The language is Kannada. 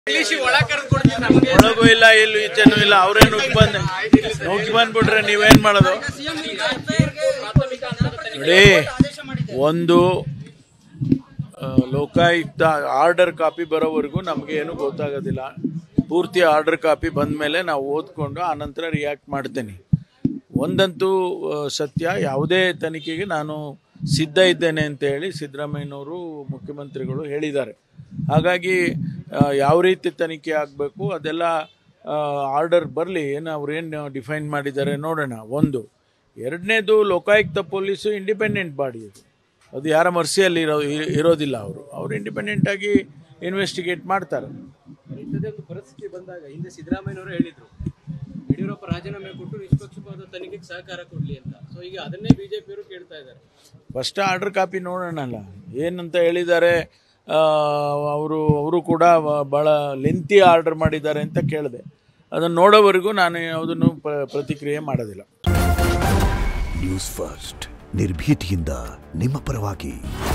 ಒಳಗೂ ಇಲ್ಲ ಇಲ್ಲಿ ಈಚೆನೂ ಇಲ್ಲ ಅವರೇ ನುಗ್ಗಿ ಬಂದ್ ನುಗ್ಗಿ ಬಂದ್ಬಿಟ್ರೆ ನೀವೇನ್ ಮಾಡೋದು ನೋಡಿ ಒಂದು ಆ, ಲೋಕಾಯುಕ್ತ ಆರ್ಡರ್ ಕಾಪಿ ಬರೋವರೆಗೂ ನಮಗೆ ಏನು ಗೊತ್ತಾಗೋದಿಲ್ಲ ಪೂರ್ತಿ ಆರ್ಡರ್ ಕಾಪಿ ಬಂದ ಮೇಲೆ ನಾವು ಓದ್ಕೊಂಡು ಆನಂತರ ರಿಯಾಕ್ಟ್ ಮಾಡ್ತೇನೆ ಒಂದಂತೂ ಆ, ಸತ್ಯ ಯಾವುದೇ ತನಿಖೆಗೆ ನಾನು ಸಿದ್ಧ ಇದ್ದೇನೆ ಅಂತ ಹೇಳಿ ಸಿದ್ದರಾಮಯ್ಯನವರು ಮುಖ್ಯಮಂತ್ರಿಗಳು ಹೇಳಿದ್ದಾರೆ ಹಾಗಾಗಿ ಆ, ಯಾವ ರೀತಿ ತನಿಖೆ ಆಗಬೇಕು ಅದೆಲ್ಲ ಆರ್ಡರ್ ಬರಲಿ ಏನು ಅವ್ರೇನು ಡಿಫೈನ್ ಮಾಡಿದ್ದಾರೆ ನೋಡೋಣ ಒಂದು ಎರಡನೇದು ಲೋಕಾಯುಕ್ತ ಪೊಲೀಸು ಇಂಡಿಪೆಂಡೆಂಟ್ ಬಾಡಿ ಅದು ಅದು ಯಾರ ಮರ್ಸಿಯಲ್ಲಿ ಇರೋ ಇ- ಇರೋದಿಲ್ಲ ಅವರು ಅವರು ಇಂಡಿಪೆಂಡೆಂಟ್ ಆಗಿ ಇನ್ವೆಸ್ಟಿಗೇಟ್ ಮಾಡ್ತಾರೆ ಇಂಥದ್ದೇ ಒಂದು ಪರಿಸ್ಥಿತಿ ಬಂದಾಗ ಹಿಂದೆ ಸಿದ್ದರಾಮಯ್ಯನವರು ಹೇಳಿದ್ರು ಯಡಿಯೂರಪ್ಪ ರಾಜೀನಾಮೆ ಕೊಟ್ಟು ನಿಷ್ಪಕ್ಷಪಾತ ತನಿಖೆಗೆ ಸಹಕಾರ ಕೊಡ್ಲಿ ಅಂತ ಸೊ ಈಗ ಅದನ್ನೇ ಬಿಜೆಪಿಯವರು ಕೇಳ್ತಾ ಇದ್ದಾರೆ ಫಸ್ಟ್ ಆರ್ಡರ್ ಕಾಪಿ ನೋಡೋಣಲ್ಲ ಏನಂತ ಹೇಳಿದ್ದಾರೆ ಅವರು ಅವರು ಕೂಡ ಬ- ಭಾಳ ಲೆಂತಿ ಆರ್ಡರ್ ಮಾಡಿದ್ದಾರೆ ಅಂತ ಕೇಳಿದೆ ಅದನ್ನು ನೋಡೋವರೆಗೂ ನಾನು ಯಾವುದನ್ನು ಪ್ರ- ಪ್ರತಿಕ್ರಿಯೆ ಮಾಡೋದಿಲ್ಲ ನ್ಯೂಸ್ ಫಸ್ಟ್ ನಿರ್ಭೀತಿಯಿಂದ ನಿಮ್ಮ ಪರವಾಗಿ